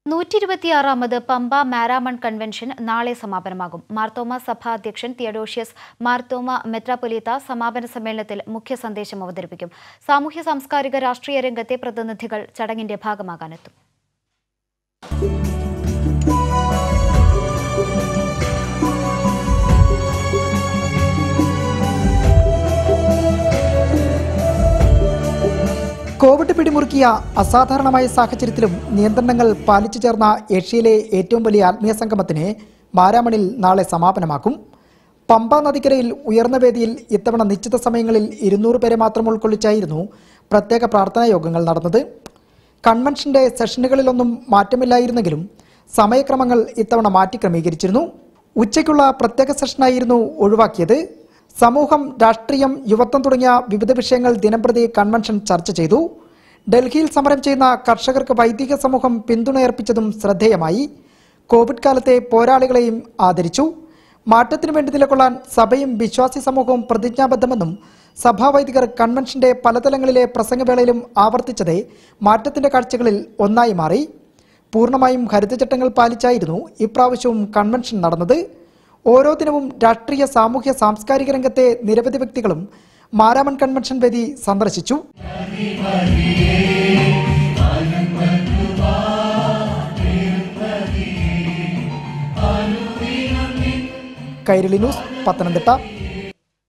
നൂറ്റി ഇരുപത്തിയാറാമത് പമ്പ മാരാമൺ കൺവെൻഷൻ നാളെ സമാപനമാകും മാർത്തോമ സഭ അധ്യക്ഷൻ തിയഡോഷ്യസ് മാർത്തോമ മെത്രാപൊലീത്ത സമാപന സമ്മേളനത്തിൽ മുഖ്യ സന്ദേശം അവതരിപ്പിക്കും സാമൂഹ്യ സാംസ്കാരിക രാഷ്ട്രീയ രംഗത്തെ പ്രതിനിധികൾ ചടങ്ങിന്റെ ഭാഗമാകാനെത്തും കോവിഡ് പിടിമുറുക്കിയ അസാധാരണമായ സാഹചര്യത്തിലും നിയന്ത്രണങ്ങൾ പാലിച്ചു ചേർന്ന ഏഷ്യയിലെ ഏറ്റവും വലിയ ആത്മീയ സംഗമത്തിന് മാരാമണിൽ നാളെ സമാപനമാക്കും പമ്പ നദിക്കരയിൽ ഉയർന്ന വേദിയിൽ ഇത്തവണ നിശ്ചിത സമയങ്ങളിൽ ഇരുന്നൂറ് പേരെ മാത്രം ഉൾക്കൊള്ളിച്ചായിരുന്നു പ്രത്യേക പ്രാർത്ഥനാ യോഗങ്ങൾ നടന്നത് കൺവെൻഷന്റെ സെഷനുകളിലൊന്നും മാറ്റമില്ലായിരുന്നെങ്കിലും സമയക്രമങ്ങൾ ഇത്തവണ മാറ്റി ക്രമീകരിച്ചിരുന്നു ഉച്ചയ്ക്കുള്ള പ്രത്യേക സെഷനായിരുന്നു ഒഴിവാക്കിയത് സമൂഹം രാഷ്ട്രീയം യുവത്വം തുടങ്ങിയ വിവിധ വിഷയങ്ങൾ ദിനംപ്രതി കൺവെൻഷൻ ചർച്ച ചെയ്തു ഡൽഹിയിൽ സമരം ചെയ്യുന്ന കർഷകർക്ക് വൈദിക സമൂഹം പിന്തുണയർപ്പിച്ചതും ശ്രദ്ധേയമായി കോവിഡ് കാലത്തെ പോരാളികളെയും ആദരിച്ചു മാറ്റത്തിനു വേണ്ടി നിലകൊള്ളാൻ സഭയും വിശ്വാസി സമൂഹവും പ്രതിജ്ഞാബദ്ധമെന്നും സഭാവൈദികർ കൺവെൻഷന്റെ പലതലങ്ങളിലെ പ്രസംഗവേളയിലും ആവർത്തിച്ചത് മാറ്റത്തിന്റെ കാഴ്ചകളിൽ ഒന്നായി മാറി പൂർണ്ണമായും ഹരിതചട്ടങ്ങൾ പാലിച്ചായിരുന്നു ഇപ്രാവശ്യവും കൺവെൻഷൻ നടന്നത് ഓരോ ദിനവും രാഷ്ട്രീയ സാമൂഹ്യ സാംസ്കാരിക രംഗത്തെ നിരവധി വ്യക്തികളും മാരാമൺ കൺവെൻഷൻ വേദി സന്ദർശിച്ചു കൈരളി ന്യൂസ് പത്തനംതിട്ട